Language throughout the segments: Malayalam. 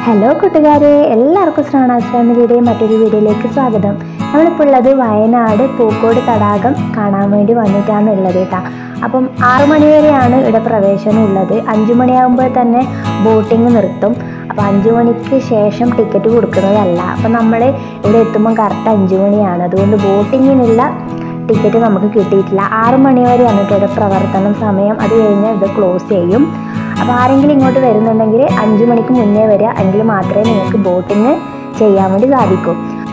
ഹലോ കൂട്ടുകാരെ എല്ലാവർക്കും ശ്രാവണാസ് ഫാമിലിയുടെ മറ്റൊരു വീഡിയോയിലേക്ക് സ്വാഗതം നമ്മളിപ്പോൾ ഉള്ളത് വയനാട് പൂക്കോട് തടാകം കാണാൻ വേണ്ടി വന്നിട്ടാണ് ഉള്ളത് കേട്ടോ അപ്പം ആറു മണി വരെയാണ് ഇവിടെ പ്രവേശനം ഉള്ളത് അഞ്ചു മണിയാകുമ്പോൾ തന്നെ ബോട്ടിങ് നിർത്തും അപ്പോൾ അഞ്ചു മണിക്ക് ശേഷം ടിക്കറ്റ് കൊടുക്കുന്നതല്ല അപ്പം നമ്മൾ ഇവിടെ എത്തുമ്പോൾ കറക്റ്റ് അഞ്ചു മണിയാണ് അതുകൊണ്ട് ബോട്ടിങ്ങിനുള്ള ടിക്കറ്റ് നമുക്ക് കിട്ടിയിട്ടില്ല ആറ് മണി വരെയാണ് കേട്ടോ ഇവിടെ പ്രവർത്തനം സമയം അത് കഴിഞ്ഞ് ഇത് ക്ലോസ് ചെയ്യും അപ്പോൾ ആരെങ്കിലും ഇങ്ങോട്ട് വരുന്നുണ്ടെങ്കിൽ അഞ്ച് മണിക്ക് മുന്നേ വരിക എങ്കിൽ മാത്രമേ നിങ്ങൾക്ക് ബോട്ടിങ് ചെയ്യാൻ വേണ്ടി സാധിക്കൂ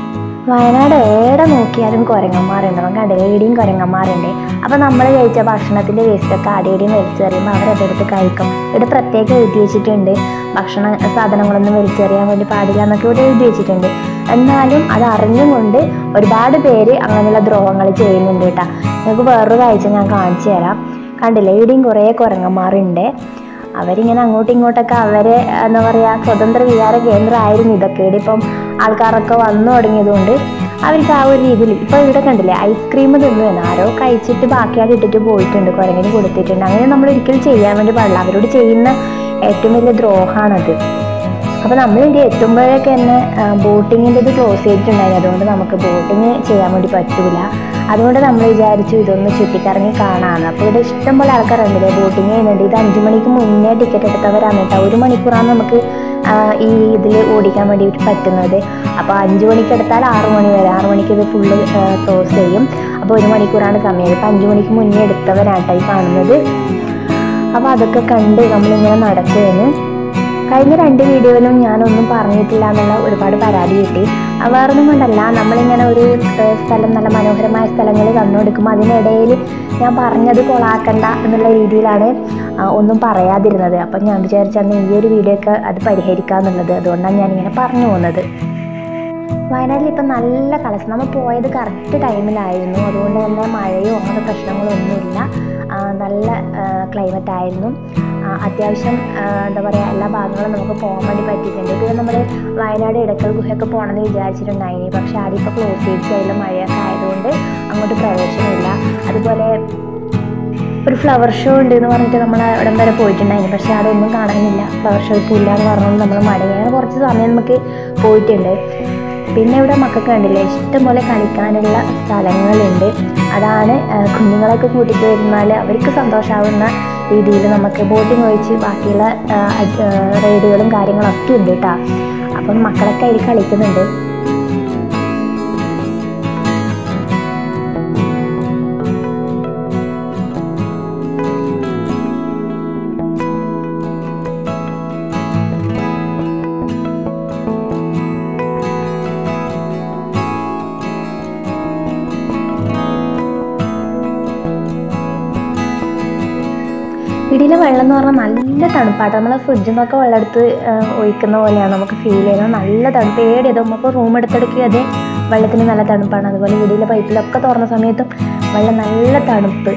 വയനാട് ഏടെ നോക്കിയാലും കുരങ്ങന്മാരുണ്ട് നമുക്ക് അടയിടിയും കുരങ്ങന്മാരുണ്ട് അപ്പോൾ നമ്മൾ കഴിച്ച ഭക്ഷണത്തിൻ്റെ വേസ്റ്റൊക്കെ അടയിടിയും വലിച്ചെറിയുമ്പോൾ അവരതെടുത്ത് കഴിക്കും ഇവിടെ പ്രത്യേകം എഴുതി വെച്ചിട്ടുണ്ട് ഭക്ഷണ സാധനങ്ങളൊന്നും വലിച്ചെറിയാൻ വേണ്ടി പാടില്ല എന്നൊക്കെ ഇവിടെ എഴുതി വെച്ചിട്ടുണ്ട് എന്നാലും അത് അറിഞ്ഞും കൊണ്ട് ഒരുപാട് പേര് അങ്ങനെയുള്ള ദ്രോഹങ്ങൾ ചെയ്യുന്നുണ്ട് കേട്ടോ നിങ്ങൾക്ക് വേറൊരു കാഴ്ച ഞാൻ കാണിച്ചു തരാം കണ്ടില്ലേ ഇവിടെയും കുറേ കുരങ്ങന്മാരുണ്ട് അവരിങ്ങനെ അങ്ങോട്ടും ഇങ്ങോട്ടൊക്കെ അവരെ എന്താ പറയുക സ്വതന്ത്ര വിഹാര കേന്ദ്രമായിരുന്നു ഇതൊക്കെ ഇവിടെ ഇപ്പം ആൾക്കാരൊക്കെ വന്നു തുടങ്ങിയതുകൊണ്ട് അവർക്ക് ആ ഒരു രീതിയിൽ ഇപ്പം ഇവിടെ കണ്ടില്ലേ ഐസ്ക്രീം തിന്നു ആരോ കഴിച്ചിട്ട് ബാക്കിയാൾ ഇട്ടിട്ട് പോയിട്ടുണ്ട് കുരങ്ങിന് കൊടുത്തിട്ടുണ്ട് അങ്ങനെ നമ്മൾ ഒരിക്കലും ചെയ്യാൻ വേണ്ടി പാടില്ല അവരോട് ചെയ്യുന്ന ഏറ്റവും വലിയ ദ്രോഹമാണത് അപ്പോൾ നമ്മൾ ഇവിടെ എത്തുമ്പോഴൊക്കെ തന്നെ ബോട്ടിങ്ങിൻ്റെ ഇത് ക്ലോസ് ചെയ്തിട്ടുണ്ടായിരുന്നു അതുകൊണ്ട് നമുക്ക് ബോട്ടിങ് ചെയ്യാൻ വേണ്ടി പറ്റൂല അതുകൊണ്ട് നമ്മൾ വിചാരിച്ചു ഇതൊന്ന് ചുറ്റിക്കറങ്ങി കാണാമെന്ന് അപ്പോൾ ഇവിടെ ഇഷ്ടംപോലെ ആൾക്കാരുണ്ടല്ലേ ബോട്ടിങ് ചെയ്യുന്നുണ്ട് ഇത് അഞ്ച് മണിക്ക് മുന്നേ ടിക്കറ്റ് എടുത്തവരാണ് കേട്ടോ ഒരു മണിക്കൂറാണ് നമുക്ക് ആ, ഈ ഇതിൽ ഓടിക്കാൻ വേണ്ടിയിട്ട് പറ്റുന്നത് അപ്പോൾ അഞ്ച് മണിക്ക് എടുത്താൽ ആറ് മണി വരെ ആറ് മണിക്ക് ഇത് ഫുള്ള് ക്ലോസ് ചെയ്യും അപ്പോൾ ഒരു മണിക്കൂറാണ് സമയം ഇപ്പോൾ അഞ്ച് മണിക്ക് മുന്നേ എടുത്തവരാട്ടോ ഈ കാണുന്നത് അപ്പോൾ അതൊക്കെ കണ്ട് നമ്മളിങ്ങനെ നടക്കുകയാണ് കഴിഞ്ഞ രണ്ട് വീഡിയോയിലും ഞാനൊന്നും പറഞ്ഞിട്ടില്ല എന്നുള്ള ഒരുപാട് പരാതി കിട്ടി അത് വേറൊന്നും കൊണ്ടല്ല നമ്മളിങ്ങനെ ഒരു ഏഹ്, സ്ഥലം നല്ല മനോഹരമായ സ്ഥലങ്ങൾ തന്നുകൊടുക്കുമ്പോൾ അതിനിടയിൽ ഞാൻ പറഞ്ഞത് കൊളാക്കണ്ട എന്നുള്ള രീതിയിലാണ് ആ, ഒന്നും പറയാതിരുന്നത് അപ്പം ഞാൻ വിചാരിച്ചാണ് ഈ ഒരു വീഡിയോ ഒക്കെ അത് പരിഹരിക്കാന്നുള്ളത് അതുകൊണ്ടാണ് ഞാനിങ്ങനെ പറഞ്ഞു പോകുന്നത് വയനാട്ടിൽ ഇപ്പം നല്ല കാലാവസ്ഥ നമ്മൾ പോയത് കറക്റ്റ് ടൈമിലായിരുന്നു അതുകൊണ്ട് തന്നെ മഴയോ അങ്ങനത്തെ പ്രശ്നങ്ങളോ ഒന്നുമില്ല ആ, നല്ല ക്ലൈമറ്റ് ആയിരുന്നു ആ, അത്യാവശ്യം ആ, എന്താ പറയുക എല്ലാ ഭാഗങ്ങളും നമുക്ക് പോകാൻ വേണ്ടി പറ്റിയിട്ടുണ്ട് പിന്നെ നമ്മൾ വയനാട് ഇടക്കൽ ഗുഹയൊക്കെ പോകണമെന്ന് വിചാരിച്ചിട്ടുണ്ടായിനി പക്ഷേ ആടെ ഇപ്പോൾ ക്ലോസ് ചെയ്ത് അതിൽ മഴയൊക്കെ ആയതുകൊണ്ട് അങ്ങോട്ട് പ്രവേശനമില്ല അതുപോലെ ഒരു ഫ്ലവർ ഷോ ഉണ്ട് എന്ന് പറഞ്ഞിട്ട് നമ്മൾ ഇടം വരെ പോയിട്ടുണ്ടായിരുന്നു പക്ഷേ അവിടെ ഒന്നും കാണാനില്ല ഫ്ലവർ ഷോ ഇപ്പോൾ ഇല്ല എന്ന് പറഞ്ഞുകൊണ്ട് നമ്മൾ മടങ്ങിയാണ് കുറച്ച് സമയം നമുക്ക് പോയിട്ടുണ്ട് പിന്നെ ഇവിടെ മക്കൾക്ക് കണ്ടില്ലേ ഇഷ്ടംപോലെ കളിക്കാനുള്ള സ്ഥലങ്ങളുണ്ട് അതാണ് ആ, കുഞ്ഞുങ്ങളെയൊക്കെ കൂട്ടിയിട്ട് വരുന്നാൽ അവർക്ക് സന്തോഷമാവുന്ന രീതിയിൽ നമുക്ക് ബോട്ടിംഗ് ഒഴിച്ച് ബാക്കിയുള്ള ആ, അഡ്- ആ, റൈഡുകളും കാര്യങ്ങളൊക്കെ ഉണ്ട് കേട്ടോ അപ്പം മക്കളൊക്കെ അതിൽ കളിക്കുന്നുണ്ട് ഇടിയിലെ വെള്ളം എന്ന് പറഞ്ഞാൽ നല്ല തണുപ്പാട്ടോ നമ്മൾ ഫ്രിഡ്ജിൽ നിന്നൊക്കെ വെള്ളം എടുത്ത് ആ, ഒഴിക്കുന്ന പോലെയാണ് നമുക്ക് ഫീൽ ചെയ്യുന്നത് നല്ല തണുപ്പ് ഏടിയത് നമുക്ക് റൂം എടുത്തെടുക്കുക അതേ വെള്ളത്തിന് നല്ല തണുപ്പാണ് അതുപോലെ ഇടിയിലെ പൈപ്പിലൊക്കെ തുറന്ന സമയത്തും വെള്ളം നല്ല തണുപ്പ്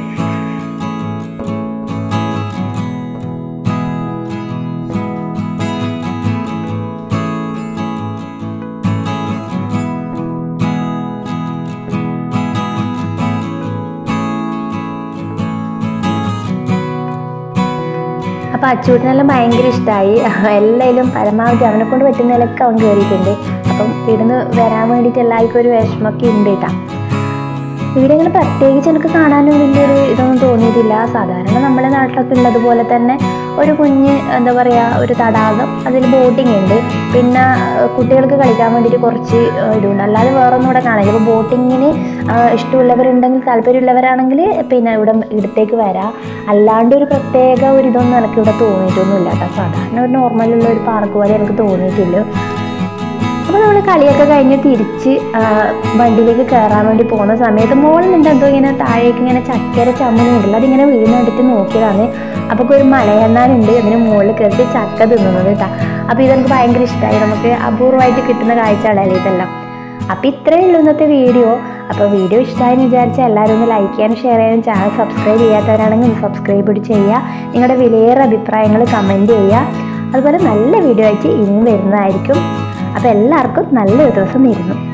അപ്പോൾ അച്ചൂട്ടിനെല്ലാം ഭയങ്കര ഇഷ്ടമായി എല്ലാവരും പരമാവധി അവനെ കൊണ്ട് പറ്റുന്നതിലൊക്കെ അവൻ കയറിയിട്ടുണ്ട് അപ്പം ഇവിടുന്ന് വരാൻ വേണ്ടിയിട്ട് എല്ലാവർക്കും ഒരു വിഷമമൊക്കെ ഉണ്ട് കേട്ടോ ഇവിടെ ഇങ്ങനെ പ്രത്യേകിച്ച് എനിക്ക് കാണാനും വലിയൊരു ഇതൊന്നും തോന്നിയിട്ടില്ല സാധാരണ നമ്മുടെ നാട്ടിലൊക്കെ ഉള്ളതുപോലെ തന്നെ ഒരു കുഞ്ഞ് എന്താ പറയുക ഒരു തടാകം അതിൽ ബോട്ടിംഗ് ഉണ്ട് പിന്നെ ഏഹ്, കുട്ടികൾക്ക് കളിക്കാൻ വേണ്ടിയിട്ട് കുറച്ച് ഏഹ്, ഇതുണ്ട് അല്ലാതെ വേറെ ഒന്നും ഇവിടെ കാണില്ല ഇപ്പോൾ ബോട്ടിങ്ങിന് ഇഷ്ടമുള്ളവരുണ്ടെങ്കിൽ താല്പര്യമുള്ളവരാണെങ്കിൽ പിന്നെ ഇവിടെ ഇടത്തേക്ക് വരാം അല്ലാണ്ട് ഒരു പ്രത്യേക ഒരു ഇതൊന്നും എനിക്ക് ഇവിടെ തോന്നിയിട്ടൊന്നുമില്ല കേട്ടോ സാധാരണ ഒരു നോർമലുള്ള ഒരു പാർക്ക് പോലെ എനിക്ക് തോന്നിയിട്ടില്ല അപ്പോൾ നമ്മൾ കളിയൊക്കെ കഴിഞ്ഞ് തിരിച്ച് ആ, വണ്ടിയിലേക്ക് കയറാൻ വേണ്ടി പോകുന്ന സമയത്ത് മോളിൽ നിന്ന് എന്തോ ഇങ്ങനെ താഴേക്ക് ഇങ്ങനെ ചക്കര ചമ്മനി ഉണ്ടല്ലോ അതിങ്ങനെ വീണ് കണ്ടിട്ട് നോക്കിയതാണ് അപ്പോൾ ഒരു മലയണ്ണാനുണ്ട് അതിന് മുകളിൽ കയറിയിട്ട് ചക്ക തിന്നുന്നത് കേട്ടോ അപ്പോൾ ഇതെനിക്ക് ഭയങ്കര ഇഷ്ടമായി നമുക്ക് അപൂർവമായിട്ട് കിട്ടുന്ന കാഴ്ചകളല്ലേ ഇതെല്ലാം അപ്പോൾ ഇത്രയേ ഉള്ളൂ ഇന്നത്തെ വീഡിയോ അപ്പോൾ വീഡിയോ ഇഷ്ടമായെന്ന് വിചാരിച്ചാൽ എല്ലാവരും ഒന്ന് ലൈക്ക് ചെയ്യാനും ഷെയർ ചെയ്യാനും ചാനൽ സബ്സ്ക്രൈബ് ചെയ്യാത്തവരാണെങ്കിൽ ഒന്ന് സബ്സ്ക്രൈബ് കൂടി ചെയ്യുക നിങ്ങളുടെ വിലയേറെ അഭിപ്രായങ്ങൾ കമൻറ്റ് ചെയ്യുക അതുപോലെ നല്ല വീഡിയോ ആയിട്ട് ഇനിയും വരുന്നതായിരിക്കും അപ്പോൾ എല്ലാവർക്കും നല്ലൊരു ദിവസം നേരുന്നു